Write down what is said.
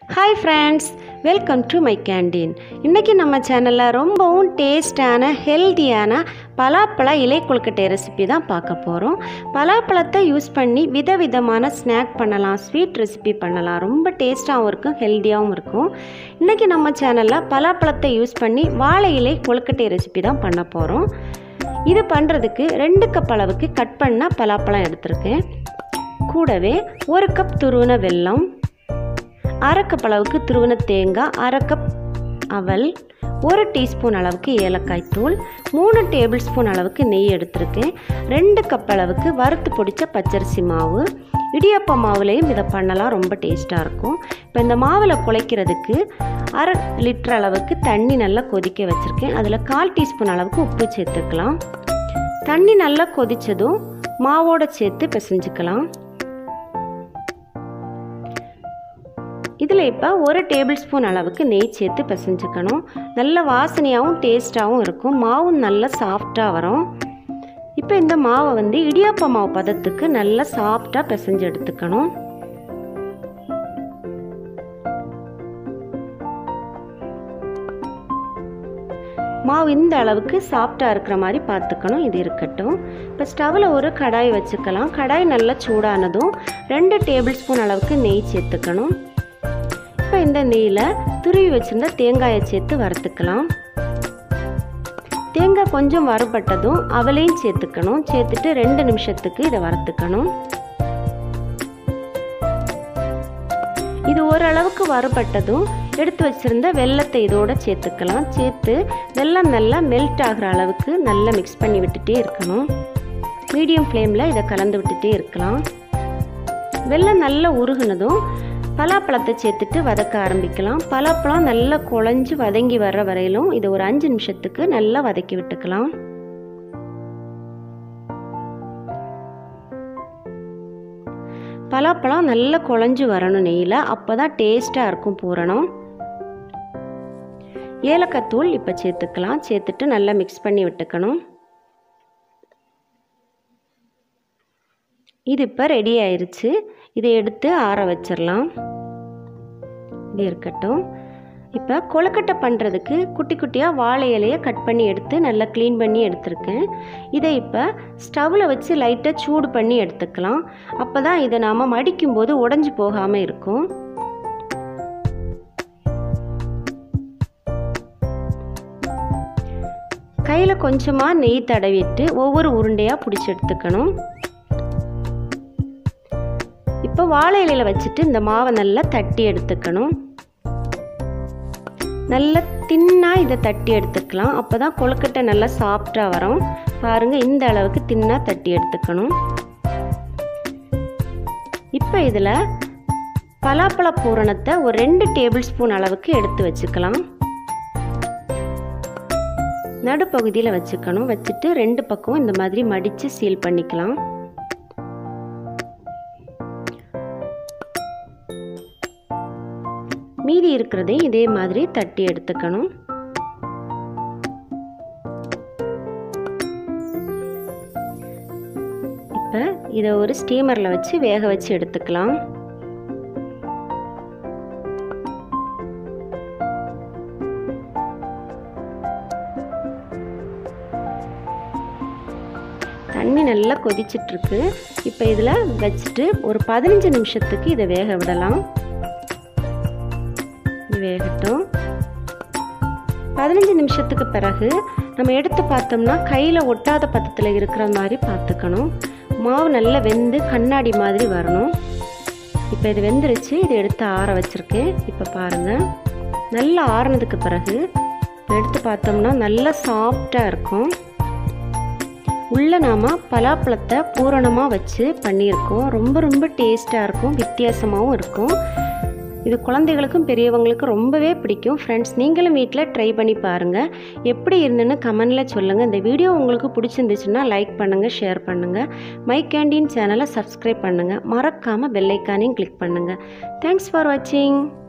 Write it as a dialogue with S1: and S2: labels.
S1: hi friends welcome to my canteen இன்றைக்கி நம்ம சேனலில் ரொம்பவும் டேஸ்டான ஹெல்த்தியான பலாப்பழ இலை கொழுக்கட்டை ரெசிபி தான் பார்க்க போகிறோம் பலாப்பழத்தை யூஸ் பண்ணி விதவிதமான ஸ்நாக் பண்ணலாம் ஸ்வீட் ரெசிபி பண்ணலாம் ரொம்ப டேஸ்ட்டாகவும் இருக்கும் ஹெல்த்தியாகவும் இருக்கும் இன்றைக்கி நம்ம சேனலில் பலாப்பழத்தை யூஸ் பண்ணி வாழை இலை கொழுக்கட்டை ரெசிபி தான் பண்ண போகிறோம் இது பண்ணுறதுக்கு ரெண்டு கப் அளவுக்கு கட் பண்ண பலாப்பழம் எடுத்திருக்கேன் கூடவே ஒரு கப் துருவின வெல்லம் அரை கப் அளவுக்கு துருவின தேங்காய் அரை கப் அவல் ஒரு டீஸ்பூன் அளவுக்கு ஏலக்காய் தூள் மூணு டேபிள் ஸ்பூன் அளவுக்கு நெய் எடுத்திருக்கேன் ரெண்டு கப் அளவுக்கு வறுத்து பொடிச்ச பச்சரிசி மாவு இடியப்ப மாவுலேயும் இதை பண்ணலாம் ரொம்ப டேஸ்ட்டாக இருக்கும் இப்போ இந்த மாவில் குழைக்கிறதுக்கு அரை லிட்டர் அளவுக்கு தண்ணி நல்லா கொதிக்க வச்சுருக்கேன் அதில் கால் டீஸ்பூன் அளவுக்கு உப்பு சேர்த்துக்கலாம் தண்ணி நல்லா கொதித்ததும் மாவோட சேர்த்து பிசைஞ்சுக்கலாம் இதில் இப்போ ஒரு டேபிள் ஸ்பூன் அளவுக்கு நெய் சேர்த்து பிசைஞ்சுக்கணும் நல்ல வாசனையாகவும் டேஸ்ட்டாகவும் இருக்கும் மாவும் நல்லா சாஃப்டாக வரும் இப்போ இந்த மாவை வந்து இடியாப்ப மாவு பதத்துக்கு நல்லா சாஃப்டாக பிசைஞ்சு எடுத்துக்கணும் மாவு இந்த அளவுக்கு சாஃப்டாக இருக்கிற மாதிரி பார்த்துக்கணும் இது இருக்கட்டும் இப்போ ஸ்டவ்வில் ஒரு கடாய் வச்சுக்கலாம் கடாய் நல்லா சூடானதும் ரெண்டு டேபிள் ஸ்பூன் அளவுக்கு நெய் சேர்த்துக்கணும் இப்போ இந்த நெய்யில் துருவி வச்சுருந்த தேங்காயை சேர்த்து வறுத்துக்கலாம் தேங்காய் கொஞ்சம் வறுபட்டதும் அவளையும் சேர்த்துக்கணும் சேர்த்துட்டு ரெண்டு நிமிஷத்துக்கு இதை வறுத்துக்கணும் இது ஓரளவுக்கு வறுபட்டதும் எடுத்து வச்சுருந்த வெள்ளத்தை இதோட சேர்த்துக்கலாம் சேர்த்து வெள்ளம் நல்லா மெல்ட் ஆகிற அளவுக்கு நல்லா மிக்ஸ் பண்ணி விட்டுட்டே இருக்கணும் மீடியம் ஃப்ளேமில் இதை கலந்து விட்டுட்டே இருக்கலாம் வெள்ளம் நல்லா உருகுனதும் பலாப்பழத்தை சேர்த்துட்டு வதக்க ஆரம்பிக்கலாம் பலாப்பழம் நல்லா குழஞ்சி வதங்கி வர்ற வரையிலும் இதை ஒரு அஞ்சு நிமிஷத்துக்கு நல்லா வதக்கி விட்டுக்கலாம் பலாப்பழம் நல்லா குழஞ்சி வரணும் நெய்யில் அப்போ தான் டேஸ்ட்டாக இருக்கும் பூரணம் ஏலக்காய் தூள் இப்போ சேர்த்துக்கலாம் சேர்த்துட்டு நல்லா மிக்ஸ் பண்ணி விட்டுக்கணும் இது இப்போ ரெடி ஆயிடுச்சு இதை எடுத்து ஆற வச்சிடலாம் இது இருக்கட்டும் இப்போ கொழுக்கட்டை பண்ணுறதுக்கு குட்டி குட்டியாக வாழை இலையை கட் பண்ணி எடுத்து நல்லா க்ளீன் பண்ணி எடுத்திருக்கேன் இதை இப்போ ஸ்டவ்வில் வச்சு லைட்டாக சூடு பண்ணி எடுத்துக்கலாம் அப்போ தான் இதை நாம் மடிக்கும்போது உடஞ்சி போகாமல் இருக்கும் கையில் கொஞ்சமாக நெய் தடவிட்டு ஒவ்வொரு உருண்டையாக பிடிச்சி எடுத்துக்கணும் இப்போ வாழை இலையில் வச்சுட்டு இந்த மாவை நல்லா தட்டி எடுத்துக்கணும் நல்லா தின்னாக இதை தட்டி எடுத்துக்கலாம் அப்போ தான் கொழுக்கட்டை நல்லா சாஃப்டாக வரும் பாருங்கள் இந்த அளவுக்கு தின்னாக தட்டி எடுத்துக்கணும் இப்போ இதில் பலாப்பழ பூரணத்தை ஒரு ரெண்டு டேபிள் ஸ்பூன் அளவுக்கு எடுத்து வச்சுக்கலாம் நடுப்பகுதியில் வச்சுக்கணும் வச்சுட்டு ரெண்டு பக்கம் இந்த மாதிரி மடித்து சீல் பண்ணிக்கலாம் மீதி இருக்கிறதையும் இதே மாதிரி தட்டி எடுத்துக்கணும் இப்போ இதை ஒரு ஸ்டீமரில் வச்சு வேக வச்சு எடுத்துக்கலாம் தண்ணி நல்லா கொதிச்சிட்ருக்கு இப்போ இதில் வச்சுட்டு ஒரு பதினஞ்சு நிமிஷத்துக்கு இதை வேக விடலாம் இது வேகட்டும் பதினஞ்சு நிமிஷத்துக்கு பிறகு நம்ம எடுத்து பார்த்தோம்னா கையில் ஒட்டாத பத்தத்தில் இருக்கிற மாதிரி பார்த்துக்கணும் மாவு நல்லா வெந்து கண்ணாடி மாதிரி வரணும் இப்போ இது வெந்துருச்சு இதை எடுத்து ஆற வச்சுருக்கேன் இப்போ பாருங்கள் நல்லா ஆறுனதுக்கு பிறகு எடுத்து பார்த்தோம்னா நல்லா சாஃப்டாக இருக்கும் உள்ளே நாம் பலாப்பழத்தை பூரணமாக வச்சு பண்ணியிருக்கோம் ரொம்ப ரொம்ப டேஸ்ட்டாக இருக்கும் வித்தியாசமாகவும் இருக்கும் இது குழந்தைகளுக்கும் பெரியவங்களுக்கும் ரொம்பவே பிடிக்கும் ஃப்ரெண்ட்ஸ் நீங்களும் வீட்டில் ட்ரை பண்ணி பாருங்கள் எப்படி இருந்துன்னு கமெண்டில் சொல்லுங்கள் இந்த வீடியோ உங்களுக்கு பிடிச்சிருந்துச்சுன்னா லைக் பண்ணுங்கள் ஷேர் பண்ணுங்கள் மை கேண்டீன் சேனலை சப்ஸ்கிரைப் பண்ணுங்கள் மறக்காமல் பெல்லைக்கானையும் கிளிக் பண்ணுங்கள் தேங்க்ஸ் ஃபார் வாட்சிங்